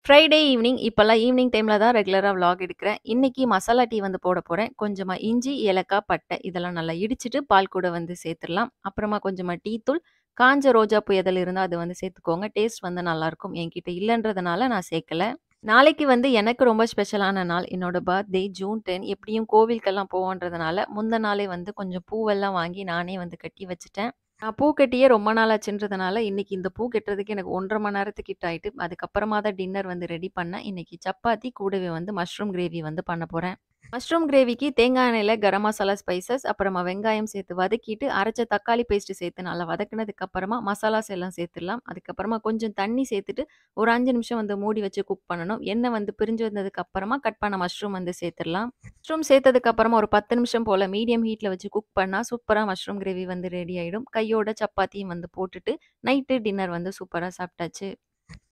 Friday evening இப்பல்லாம் evening டைம்ல தான் ரெகுலரா விளாக் எடுக்கிறேன். இன்னைக்கு மசாலா டீ வந்து போட போறேன். கொஞ்சமா இஞ்சி, ஏலக்காய், பட்டை இதெல்லாம் நல்லா இடிச்சுட்டு பால் கூட வந்து சேர்த்துடலாம். அப்புறமா கொஞ்சமா டீ தூள், காஞ்ச ரோஜாப்பூ எதழ் இருந்தா அது வந்து சேர்த்துக்கோங்க. டேஸ்ட் வந்து நல்லாயிருக்கும். என்கிட்ட இல்லன்றதுனால நான் சேர்க்கல. நாளைக்கு வந்து எனக்கு ரொம்ப ஸ்பெஷலான நாள். என்னோட பர்த்டே ஜூன் 10 எப்படியும் கோவிலுக்கெல்லாம் போவோன்றதுனால, முந்த நாளே வந்து கொஞ்சம் பூவெல்லாம் வாங்கி நானே வந்து கட்டி வச்சுட்டேன். நான் பூ கட்டியே ரொம்ப நாள் ஆச்சுன்றதுனால, இன்னைக்கு இந்த பூ கட்டுறதுக்கு எனக்கு 1 1/2 மணி நேரத்துக்கிட்ட ஆயிட்டு. அதுக்கப்புறமா தான் டின்னர் வந்து ரெடி பண்ணேன். இன்னைக்கு சப்பாத்தி கூடவே வந்து மஷ்ரூம் கிரேவி வந்து பண்ண போறேன். மஷ்ரூம் கிரேவிக்கு தேங்காய் எண்ணெயில கரம் மசாலா ஸ்பைசஸ், அப்புறமா வெங்காயம் சேர்த்து வதக்கிட்டு, அரைச்ச தக்காளி பேஸ்ட் சேர்த்து நல்லா வதக்குனதுக்கு அப்புறமா மசாலாஸ் எல்லாம் சேர்த்துடலாம். அதுக்கப்புறமா கொஞ்சம் தண்ணி சேர்த்துட்டு, ஒரு 5 நிமிஷம் வந்து மூடி வச்சு குக் பண்ணணும். எண்ணெய் வந்து பிரிஞ்சு வந்ததுக்கு அப்புறமா கட் பண்ண மஷ்ரூம் வந்து சேர்த்துடலாம். மஷ்ரூம் சேர்த்ததுக்கு அப்புறமா ஒரு 10 நிமிஷம் போல மீடியம் ஹீட்ல வச்சு குக் பண்ணா சூப்பரா மஷ்ரூம் கிரேவி வந்து ரெடி ஆயிடும். கையோட சப்பாத்தியும் வந்து போட்டுட்டு, நைட்டு டின்னர் வந்து சூப்பரா சாப்பிட்டாச்சு.